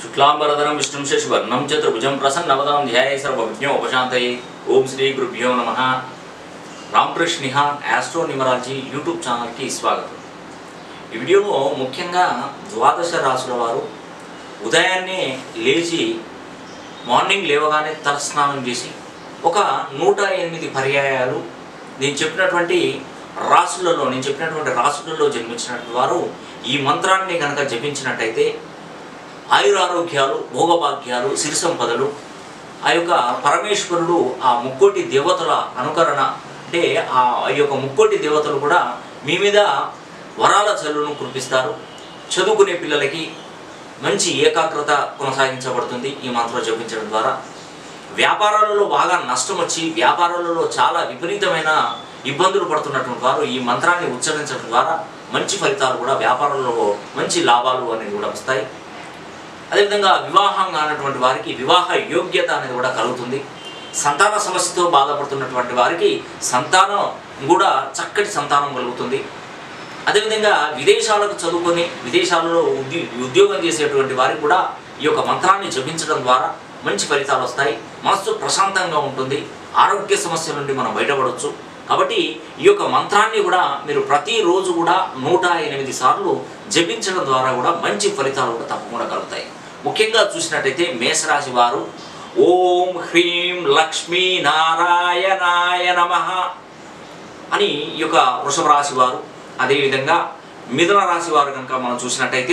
శుక్లాంబరధరం విష్ణుం శశివర్ణం చతుర్భుజం ప్రసన్నవదనం ధ్యాయ సర్వజ్ఞో ఉపశాంతయే ఓం శ్రీ గురుభ్యో నమ Ramakrishna Nihan astro numerology YouTube ఛానల్కి స్వాగతం ఈ వీడియోలో ముఖ్యంగా ద్వాదశ రాసుల వారు ఉదయాన్నే లేచి మార్నింగ్ లేవగానే తలస్నానం చేసి ఒక నూట ఎనిమిది పర్యాయాలు నేను చెప్పినటువంటి రాసులలో నేను చెప్పినటువంటి రాసులలో జన్మించినటువంటి వారు ఈ మంత్రాన్ని కనుక జపించినట్టయితే ఆయురారోగ్యాలు భోగభాగ్యాలు సిరి సంపదలు ఆ యొక్క పరమేశ్వరుడు ఆ ముక్కోటి దేవతల అనుకరణ అంటే ఆ యొక్క ముక్కోటి దేవతలు కూడా మీ మీద వరాల చల్లును కురిపిస్తారు చదువుకునే పిల్లలకి మంచి ఏకాగ్రత కొనసాగించబడుతుంది ఈ మంత్రం జపించడం ద్వారా వ్యాపారాలలో బాగా నష్టం వచ్చి వ్యాపారాలలో చాలా విపరీతమైన ఇబ్బందులు పడుతున్నటువంటి వారు ఈ మంత్రాన్ని ఉచ్చరించడం ద్వారా మంచి ఫలితాలు కూడా వ్యాపారంలో మంచి లాభాలు అనేవి కూడా వస్తాయి అదేవిధంగా వివాహం కానటువంటి వారికి వివాహ యోగ్యత అనేది కూడా కలుగుతుంది సంతాన సమస్యతో బాధపడుతున్నటువంటి వారికి సంతానం కూడా చక్కటి సంతానం కలుగుతుంది అదేవిధంగా విదేశాలకు చదువుకొని విదేశాలలో ఉద్యో ఉద్యోగం చేసేటువంటి వారికి కూడా ఈ యొక్క మంత్రాన్ని జపించడం ద్వారా మంచి ఫలితాలు వస్తాయి మనస్సు ప్రశాంతంగా ఉంటుంది ఆరోగ్య సమస్యల నుండి మనం బయటపడవచ్చు కాబట్టి ఈ యొక్క మంత్రాన్ని కూడా మీరు ప్రతిరోజు కూడా నూట ఎనిమిది సార్లు జపించడం ద్వారా కూడా మంచి ఫలితాలు కూడా తప్పకుండా కలుగుతాయి ముఖ్యంగా చూసినట్టయితే మేషరాశి వారు ఓం హ్రీం లక్ష్మీ నారాయణాయ నమః అని ఈ యొక్క వృషభ రాశి వారు అదేవిధంగా మిథున రాశి వారు కనుక మనం చూసినట్టయితే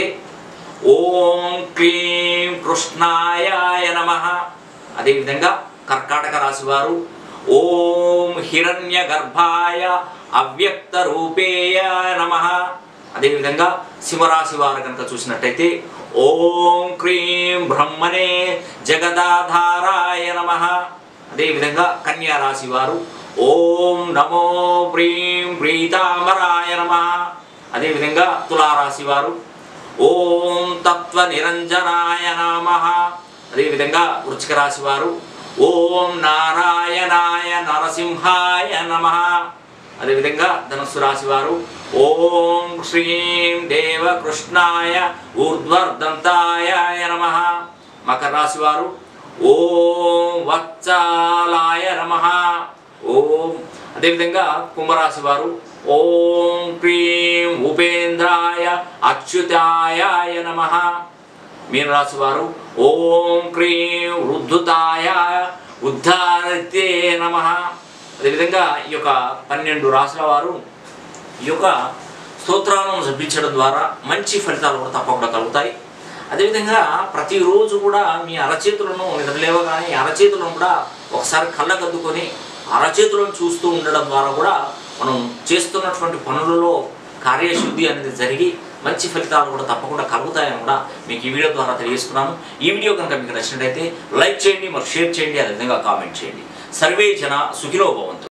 ఓం క్లీం కృష్ణాయ నమ అదేవిధంగా కర్కాటక రాశి వారు ఓం హిరణ్య గర్భాయ అవ్యక్త రూపేయ నమ అదేవిధంగా సింహరాశి వారు కనుక చూసినట్టయితే ఓం క్రీం బ్రహ్మణే జగదాధారాయ నమ అదేవిధంగా కన్యా రాశి వారు ఓం నమో ప్రీం ప్రీతాంబరాయ నమ అదేవిధంగా తులారాశి వారు ఓం తత్వ నిరంజనాయ నమ అదేవిధంగా వృచ్చిక రాశి వారు ఓం నారాయణాయ నరసింహాయ నమ అదేవిధంగా ధనుస్సు రాశి వారు ఓం శ్రీం దేవకృష్ణాయ ఊర్ధ్వర్దంతాయ నమ మకర రాశి వారు ఓం వత్సాలాయ నమ ఓం అదేవిధంగా కుంభరాశి వారు ఓం క్రీం ఉపేంద్రాయ అచ్యుతాయ నమ మీనరాశి వారు ఓం క్రీం వృద్ధుతాయ ఉద్ధారతే నమ అదేవిధంగా ఈ యొక్క పన్నెండు రాశుల వారు ఈ యొక్క స్తోత్రాలను జపించడం ద్వారా మంచి ఫలితాలు కూడా తప్పకుండా కలుగుతాయి అదేవిధంగా ప్రతిరోజు కూడా మీ అరచేతులను నిద్రలేవగానే అరచేతులను కూడా ఒకసారి కళ్ళకద్దుకొని అరచేతులను చూస్తూ ఉండడం ద్వారా కూడా మనం చేస్తున్నటువంటి పనులలో కార్యశుద్ధి అనేది జరిగి మంచి ఫలితాలు కూడా తప్పకుండా కలుగుతాయని కూడా మీకు ఈ వీడియో ద్వారా తెలియజేస్తున్నాను ఈ వీడియో కనుక మీకు నచ్చినట్టయితే లైక్ చేయండి మరి షేర్ చేయండి అదేవిధంగా కామెంట్ చేయండి సర్వే జన సుఖినో భవంతు